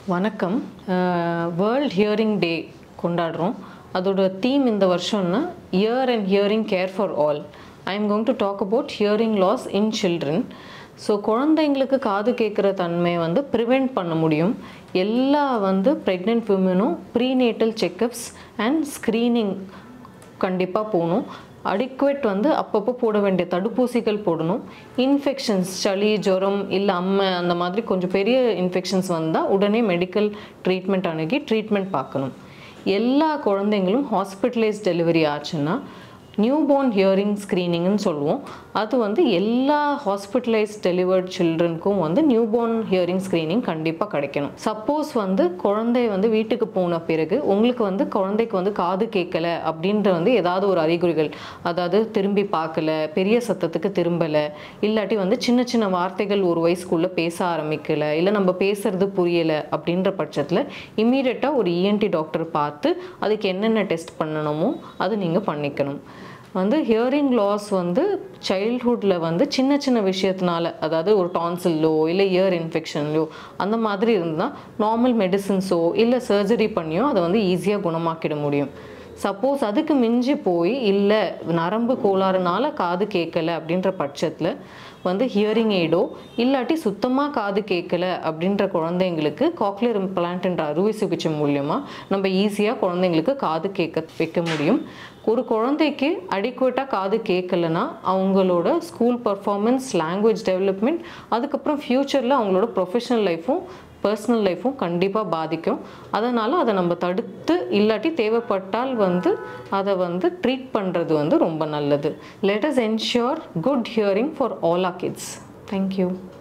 வணக்கம் world hearing டே கொண்டாடுறோம் அதோட தீம் இந்த வருஷம்னா year and hearing care for all I'm going to talk about hearing loss in children so குழந்தைங்களுக்கு காது கேட்குற தன்மையை வந்து ப்ரிவெண்ட் பண்ண முடியும் எல்லா வந்து ப்ரெக்னென்ட் விமனும் ப்ரீநேட்டல் செக்கப்ஸ் அண்ட் ஸ்க்ரீனிங் கண்டிப்பாக போகணும் அடிக்குவேட் வந்து அப்பப்போ போட வேண்டிய தடுப்பூசிகள் போடணும் இன்ஃபெக்ஷன்ஸ் சளி ஜுரம் இல்லை அம்மை அந்த மாதிரி கொஞ்சம் பெரிய இன்ஃபெக்ஷன்ஸ் வந்தால் உடனே மெடிக்கல் ட்ரீட்மெண்ட் அணுகி ட்ரீட்மெண்ட் பார்க்கணும் எல்லா குழந்தைங்களும் ஹாஸ்பிட்டலைஸ் டெலிவரி ஆச்சுன்னா நியூபோர்ன் ஹியரிங் ஸ்க்ரீனிங்னு சொல்லுவோம் அது வந்து எல்லா ஹாஸ்பிட்டலைஸ் டெலிவர்ட் சில்ட்ரனுக்கும் வந்து நியூபோர்ன் ஹியரிங் ஸ்க்ரீனிங் கண்டிப்பாக கிடைக்கணும் சப்போஸ் வந்து குழந்தை வந்து வீட்டுக்கு போன பிறகு உங்களுக்கு வந்து குழந்தைக்கு வந்து காது கேட்கல அப்படின்ற வந்து ஏதாவது ஒரு அறிகுறிகள் அதாவது திரும்பி பார்க்கல பெரிய சத்தத்துக்கு திரும்பலை இல்லாட்டி வந்து சின்ன சின்ன வார்த்தைகள் ஒரு வயசுக்குள்ளே பேச ஆரம்பிக்கல இல்லை நம்ம பேசுறது புரியலை அப்படின்ற பட்சத்தில் இம்மீடியட்டாக ஒரு இஎன்டி டாக்டர் பார்த்து அதுக்கு என்னென்ன டெஸ்ட் பண்ணணுமோ அது நீங்கள் பண்ணிக்கணும் வந்து ஹியரிங் லாஸ் வந்து சைல்ட்ஹுட்டில் வந்து சின்ன சின்ன விஷயத்தினால அதாவது ஒரு டான்சில்லோ இல்லை இயர் இன்ஃபெக்ஷன்லையோ அந்த மாதிரி இருந்தால் நார்மல் மெடிசின்ஸோ இல்லை சர்ஜரி பண்ணியோ அதை வந்து ஈஸியாக குணமாக்கிட முடியும் சப்போஸ் அதுக்கு மிஞ்சி போய் இல்லை நரம்பு கோளாறுனால காது கேட்கல அப்படின்ற பட்சத்தில் வந்து ஹியரிங் எய்டோ இல்லாட்டி சுத்தமாக காது கேட்கல அப்படின்ற குழந்தைங்களுக்கு காக்லியர் இம்ப்ளான்ட்ன்ற அறுவை சிகிச்சை மூலியமாக நம்ம ஈஸியாக குழந்தைங்களுக்கு காது கேட்க வைக்க முடியும் ஒரு குழந்தைக்கு அடிக்குவேட்டாக காது கேட்கலனா அவங்களோட ஸ்கூல் பர்ஃபார்மன்ஸ் லாங்குவேஜ் டெவலப்மெண்ட் அதுக்கப்புறம் ஃப்யூச்சரில் அவங்களோட ப்ரொஃபஷனல் லைஃப்பும் பர்சனல் லைஃப்பும் கண்டிப்பாக பாதிக்கும் அதனால் அதை நம்ம தடுத்து இல்லாட்டி தேவைப்பட்டால் வந்து அதை வந்து ட்ரீட் பண்ணுறது வந்து ரொம்ப நல்லது let us ensure good hearing for all our kids thank you